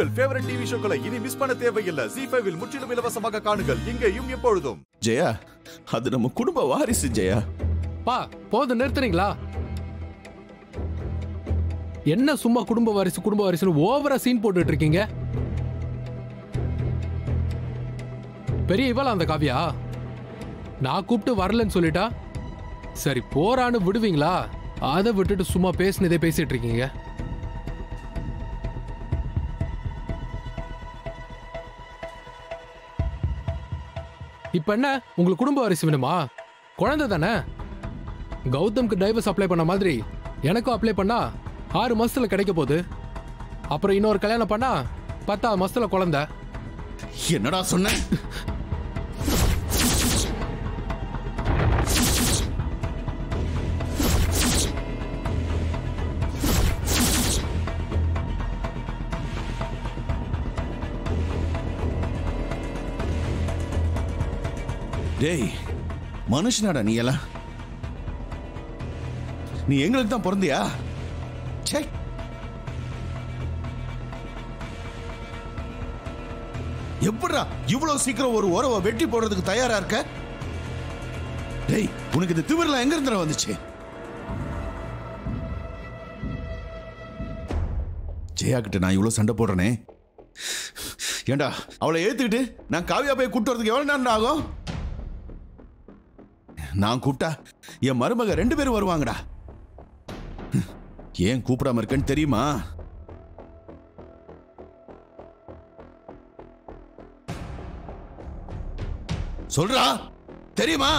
உங்கள் favourite TV ஷோக்களை இனி miss பண்ண தேவையில்லை ஜி ஃபைவில் முற்றிலும் இலவசமாக காணுங்கள் இங்கேயும் எப்பொழுதும் ஜெயா அது நம்ம குடும்ப வாரிசு ஜெயா பா போதும் நிறுத்துறீங்களா என்ன சும்மா குடும்ப வாரிசு குடும்ப வாரிசுன்னு ஓவரா சீன் போட்டுட்டு இருக்கீங்க பெரிய இவளா அந்த காவியா நான் கூப்பிட்டு வரலன்னு சொல்லிட்டா சரி போறான்னு விடுவீங்களா அதை விட்டுட்டு சும்மா பேசினதே பேசிட்டு இருக்கீங்க இப்ப என்ன உங்களுக்கு குடும்ப வாரிசு வேணுமா குழந்தை தானே கௌதம்க்கு டைவர்ஸ் அப்ளை பண்ண மாதிரி எனக்கும் அப்ளை பண்ணா ஆறு மாசத்துல கிடைக்க போகுது அப்புறம் இன்னொரு கல்யாணம் பண்ணா பத்தாவது மாசத்துல குழந்தை என்னடா சொன்ன டேய் மனுஷனாடா நீ எல்லாம் நீ எங்களுக்கு தான் பிறந்தியா சே எப்படிடா இவ்வளவு சீக்கிரம் ஒரு உறவை வெட்டி போடுறதுக்கு தயாரா இருக்க டேய் உனக்கு இந்த திமிரெல்லாம் எங்க இருந்து வந்துச்சு ஜெயா கிட்ட நான் இவ்வளவு சண்டை போடுறேனே ஏண்டா அவளை ஏத்துக்கிட்டு நான் காவியா போய் கூட்டு வரதுக்கு எவ்வளவு நேரம் ஆகும் நான் கூப்பிட்டா என் மருமக ரெண்டு பேரும் வருவாங்கடா ஏன் கூப்பிடாம இருக்கேன்னு தெரியுமா சொல்றா தெரியுமா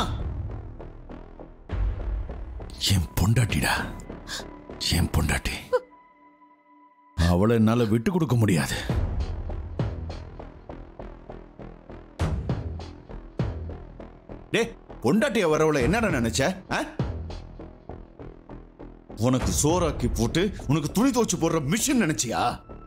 என் பொண்டாட்டிடா என் பொண்டாட்டி அவளை என்னால விட்டு கொடுக்க முடியாது டே பொண்டாட்டிய வரவளை என்னடா நினைச்ச ஆ? உனக்கு சோறாக்கி போட்டு உனக்கு துணி துவச்சு போடுற மிஷின் நினைச்சியா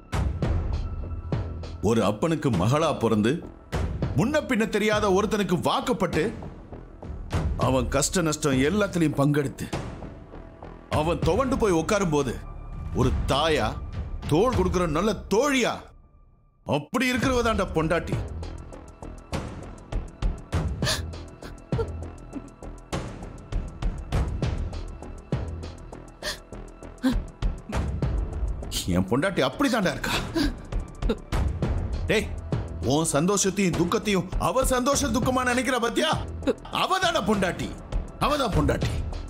ஒரு அப்பனுக்கு மகளா பிறந்து முன்ன பின்ன தெரியாத ஒருத்தனுக்கு வாக்கப்பட்டு அவன் கஷ்ட நஷ்டம் எல்லாத்துலயும் பங்கெடுத்து அவன் துவண்டு போய் உட்காரும் போது ஒரு தாயா தோள் கொடுக்கிற நல்ல தோழியா அப்படி இருக்கிறவதாண்டா பொண்டாட்டி என் பொண்டாட்டி அப்படித்தாண்டா இருக்கா டேய் உன் சந்தோஷத்தையும் துக்கத்தையும் அவ சந்தோஷ துக்கமா நினைக்கிற பத்தியா அவதான பொண்டாட்டி அவதான் பொண்டாட்டி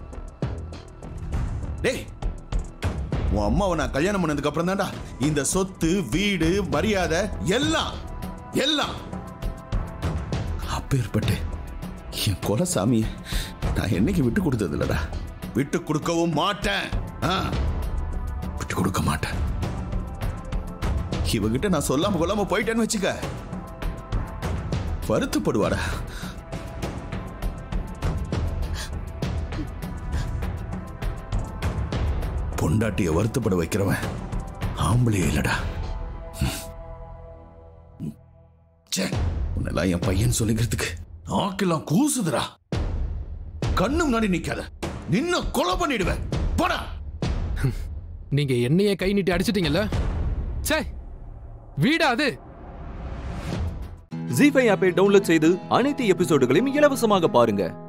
டேய் உன் அம்மாவை நான் கல்யாணம் பண்ணதுக்கு அப்புறம் தான்டா இந்த சொத்து வீடு மரியாதை எல்லாம் எல்லாம் அப்பேற்பட்டு என் குலசாமி நான் என்னைக்கு விட்டு கொடுத்தது இல்லடா விட்டு கொடுக்கவும் மாட்டேன் ஆ, விட்டு கொடுக்க மாட்டேன் இவகிட்ட நான் சொல்லாம கொள்ளாம போயிட்டேன்னு வச்சுக்க வருத்தப்படுவாடா பொண்டாட்டிய வருத்தப்பட வைக்கிறவன் ஆம்பளையே இல்லடா ம். ம். ச்சே உன்னெல்லாம் என் பையன் சொல்லிக்கிறதுக்கு நாக்கெல்லாம் கூசுதுடா கண்ணு முன்னாடி நிக்காத நின்ன கொலை பண்ணிடுவேன் போடா நீங்க என்னையே கை நீட்டி அடிச்சிட்டீங்கல்ல சே வீடா அது ஜி ஃபைவ் ஆப்பை டவுன்லோட் செய்து அனைத்து எபிசோடுகளையும் இலவசமாக பாருங்க